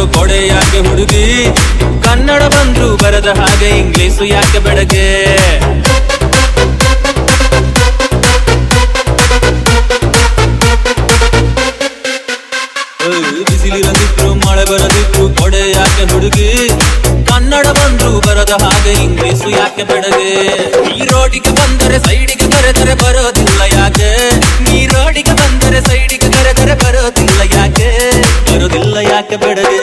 ಕೊಡೆ ಯಾಕೆ ಹುಡುಗಿ ಕನ್ನಡ ಬಂದ್ರು ಬರದ ಹಾಗೆ ಇಂಗ್ಲೀಷು ಯಾಕೆ ಬೆಳಗ್ಗೆ ಏಯ್, ಬಿಸಿಲಿರದಿದ್ರು ಮಳೆ ಬರದಿದ್ರು ಕೊಡೆ ಯಾಕೆ ಹುಡುಗಿ ಕನ್ನಡ ಬಂದ್ರು ಬರದ ಹಾಗೆ ಇಂಗ್ಲೀಷು ಯಾಕೆ ಬೆಳಗ್ಗೆ ಈ ರೋಡಿಗೆ ಬಂದರೆ ಸೈಡಿಗೆ ಕರೆದರೆ ಬರೋದಿಲ್ಲ ಯಾಕೆ ಈ ರೋಡಿಗೆ ಬಂದರೆ ಸೈಡಿಗೆ ಕರೆದರೆ ಬರೋದಿಲ್ಲ ಯಾಕೆ ಬರೋದಿಲ್ಲ ಯಾಕೆ ಬೆಳಗ್ಗೆ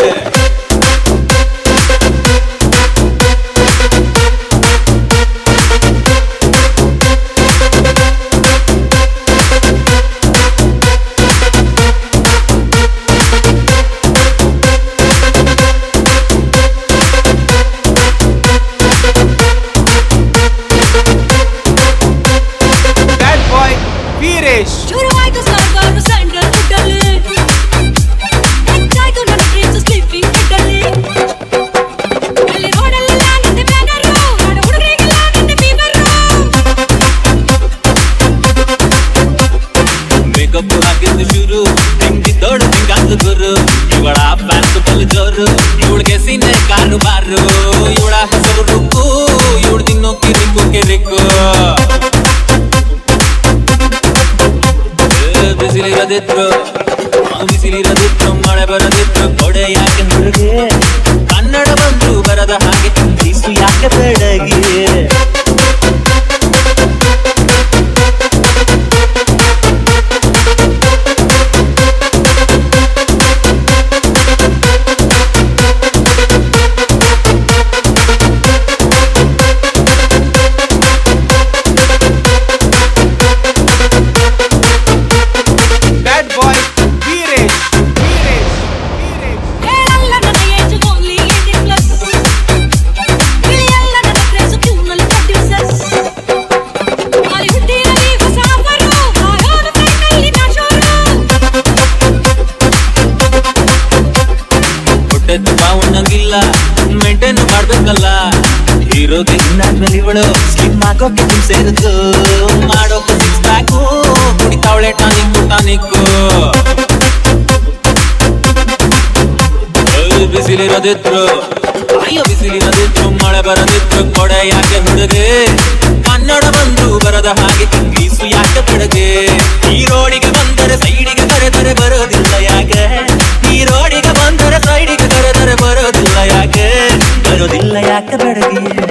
ಬ್ಯಾಡ್ ಬಾಯ್ ವೀರೇಶ್ ಶುರುವಾಯ್ತು ಸರ್ಕಾರು ಸೆಂಟ್ರಲ್ ಫುಡ್ಡಲ್ಲಿ ಹೆಚ್ಚಾಯ್ತು ನನ್ನ ಫ್ರೆಂಡ್ಸ್ ಸ್ಲೀಪಿಂಗ್ ಕಿಟ್ಟಲ್ಲಿ ಅಲ್ಲಿ ರೋಡಲ್ಲೆಲ್ಲ ನಿಂದೆ ಬ್ಯಾನರು ನೋಡ ಹುಡುಗರಿಗೆಲ್ಲ ನಿಂದೆ ಫೀವರು ಮೇಕಪ್ ಹಾಕಿದ್ದು ಶುರು ಹೆಂಗಿದ್ದೋಳು ಹಿಂಗಾದ್ಲು ಗುರು ಇವಳ ಪ್ಯಾಂಟ್ ಬಲ್ ಜೋರು ಇವಳಿಗೆ ಸಿನೆ ಕಾರು ಬಾರು ಇವಳ ಹೆಸರು ರುಕ್ಕು ಇವಳು ತಿನ್ನೋ ಕಿರಿಕು ಕಿರಿಕು ಏ, ಬಿಸಿಲಿರದಿದ್ರು ಆ ಬಿಸಿಲಿರದಿದ್ರು ಮಳೆ ಬರದಿದ್ರು ಕೊಡೆ ಯಾಕೆ ಹುಡುಗಿ ಕನ್ನಡ ಬಂದು ಬರದ ಹಾಗೆ ಇಂಗ್ಲೀಷು ಯಾಕೆ ಬೆಳಗ್ಗೆ ಬ್ಯಾಡ್ ಬಾಯ್ ವೀರೇಶ್ ವೀರೇಶ್ ವೀರೇಶ್ ಹೇಳಲ್ಲ ನನ್ನ ಏಜ್ ಓನ್ಲಿ ಏಟೀನ್ ಪ್ಲಸ್ ತಿಳಿಯಲ್ಲ ನನ್ನ ಕ್ರೇಜ್ ಕ್ಯೂನಲ್ಲಿ ಪ್ರೊಡ್ಯೂಸರ್ಸ್ ಅಲ್ಲಿ ಹುಟ್ಟಿರಲಿ ಹೊಸ ಆಫರು ಆರೋನು ಫ್ರೆಂಡಲ್ಲಿ ನಾ ಶೋರು ಹೊಟ್ಟೆ ತುಂಬ ಉಣ್ಣಂಗಿಲ್ಲ ಮೇಂಟೈನ್ ಮಾಡ್ಬೇಕಲ್ಲ ಹೀರೋಗೆ ಇನ್ನಾದ್ಮೇಲೆ ಇವಳು ಸ್ಲಿಮ್ ಆಗೋಕೆ ನಿಮ್ ಸೇರಿದ್ದು ಮಾಡೋಕೆ ಸಿಕ್ಸ್ ಪ್ಯಾಕು ಕುಡಿತಾವಳೆ ಟಾನಿಕ್ಕು ಟಾನಿಕ್ಕು ಬಿಸಿಲಿರೋದಿದ್ರು ಅಯ್ಯೋ ಬಿಸಿಲಿರೋದಿದ್ರು ಮಳೆ ಬರದಿದ್ರು ಕೊಡೆ ಯಾಕೆ ಹುಡುಗೆ ಕನ್ನಡ ಬಂದು ಬರದ ಹಾಗೆ ಇಂಗ್ಲೀಷು ಯಾಕೆ ಬೆಳಗ್ಗೆ ಈ ರೋಡಿಗೆ ಬಂದರೆ ಸೈಡಿಗೆ ಕರೆದರೆ ಬರೋದಿಲ್ಲ ಯಾಕೆ ಈ ರೋಡಿಗೆ ಬಂದರೆ ಸೈಡಿಗೆ ಕರೆದರೆ ಬರೋದಿಲ್ಲ ಯಾಕೆ ಬರೋದಿಲ್ಲ ಯಾಕೆ ಬೆಳಗ್ಗೆ